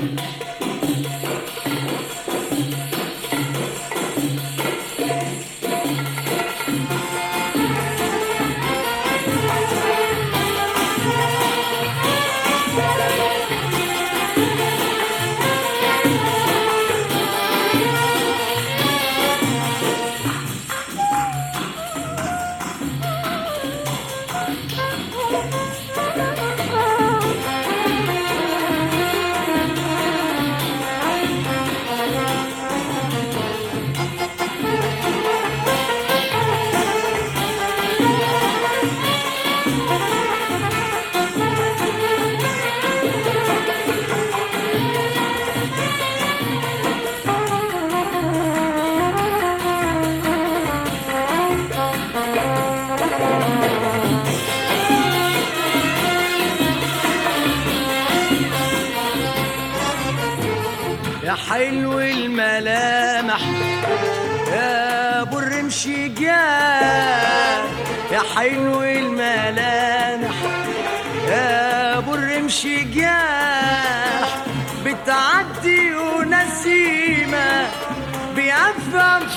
يا حلو الملامح يا ابو الرمش جاه يا حلو الملامح يا ابو الرمش جاه بتعدي ونسيمة بيفهم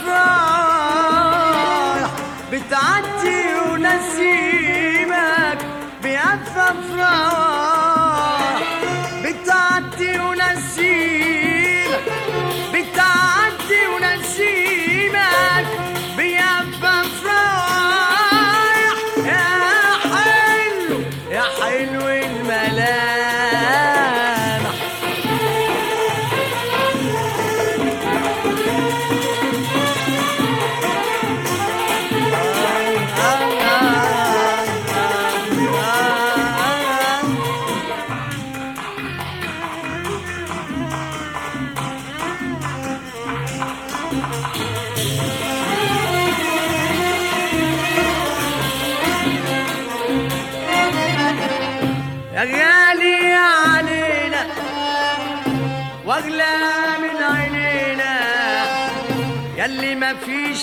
فرح بتعدي ونسيمك بيفهم فرح بتعدي ونسيمك بتعدي ونسيمك بيبقى فرح يا حلو يا حلو الملامح يا غالي علينا واغلى من عينينا ياللي ما فيش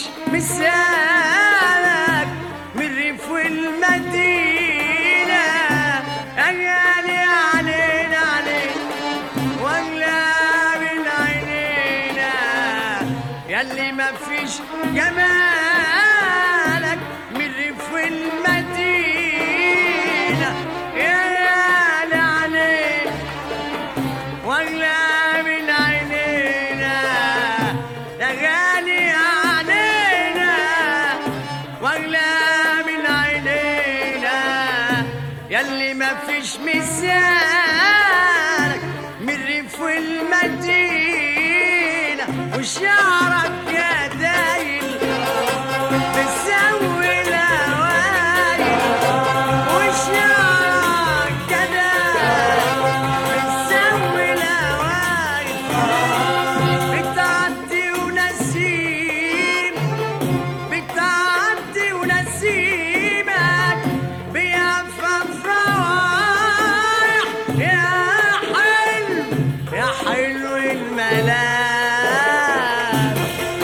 مثالك من الريف والمدينة يا غالي علينا علينا واغلى من عينينا ياللي ما فيش جمالك من الريف والمدينة يا غالي علينا واغلى من عينينا يا غالي علينا واغلى من عينينا ياللي ما فيش مثالك من الريف والمدينة وشعرك يا دايل بتسوي الهوايل وشعرك كده بتسوي الهوايل بتعدي ونسيم بتعدي ونسيمك بيفهم فرايح يا حلو يا حلو الملام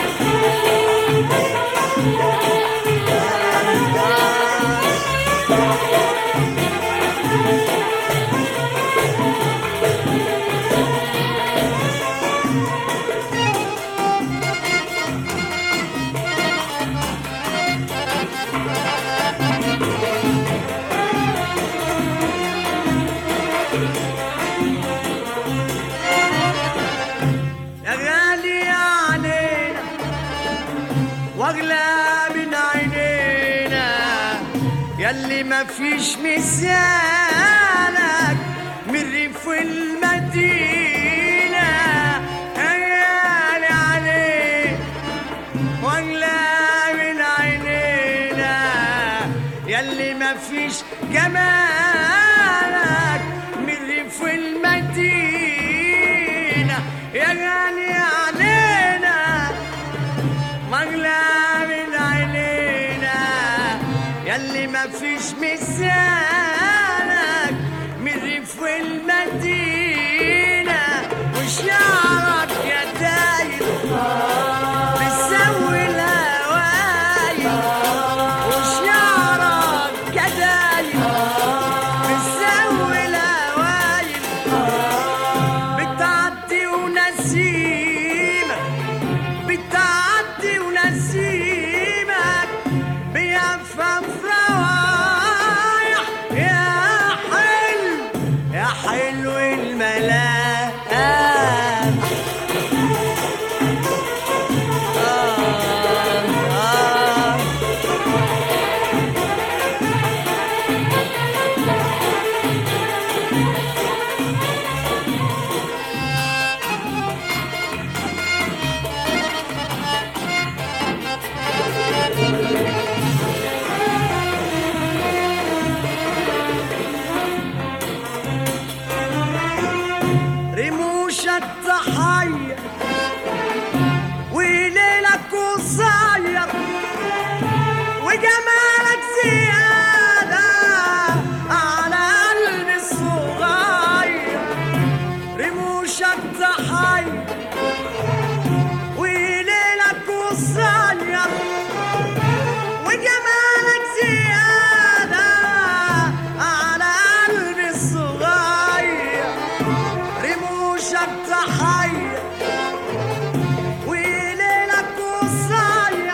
يا غالي علينا واغلى من عينينا ياللي ما فيش مثالك من الريف والمدينة يا غالي علينا واغلى من عينينا ياللي ما فيش جمالك من الريف والمدينة يا غالي علينا مغلى من عينينا ياللي ما فيش مثالك من الريف والمدينة وشعرك يا داير بتسوي الهوايل وشعرك يا داير بتسوي الهوايل بتعدي رموشك تحير وليلك قصير وجمالك زيادة على قلبي الصغير رموشك تحير وليلك قصير وجمالك زيادة على قلبي الصغير رموشك تحير وليلك قصير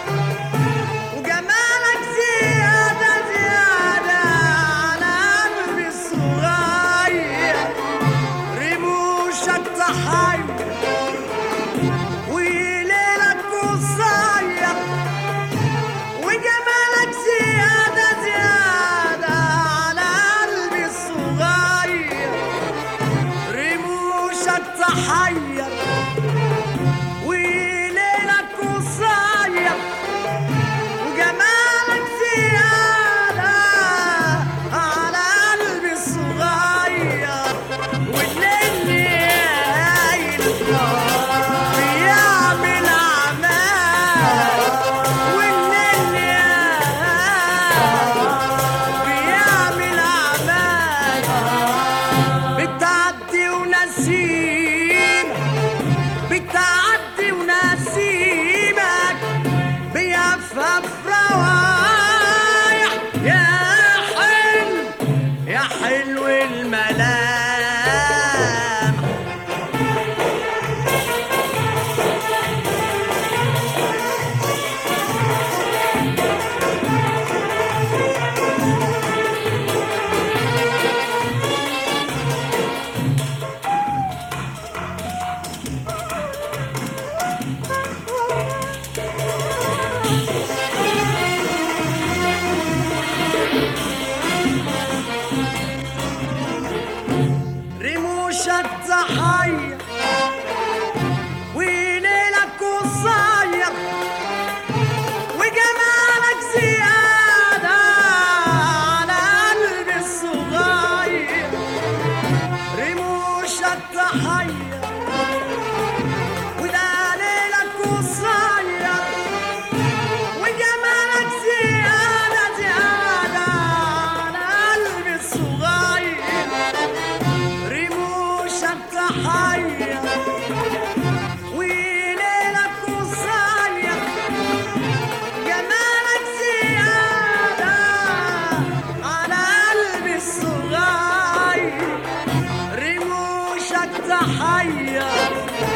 وجمالك زيادة زيادة على قلبي الصغير رموشك تحير وليلك قصير وجمالك زيادة زيادة على قلبي الصغير رموشك تحير وليلك قصير وجمالك زيادة على قلبي الصغير والليل يايل بيعمل أعمال والليل يايل بيعمل أعمال بتعدي ونسيمك بتعدي ونسيمك بيفف روايح يا حلو يا حلو الملام رموشك تحير وليلك قصير وجمالك زيادة على قلبي الصغير رموشك تحير وده ليلك قصير وجمالك زيادة زيادة على قلبي الصغير رموشك تحير وليلك قصير جمالك زيادة على قلبي الصغير رموشك تحير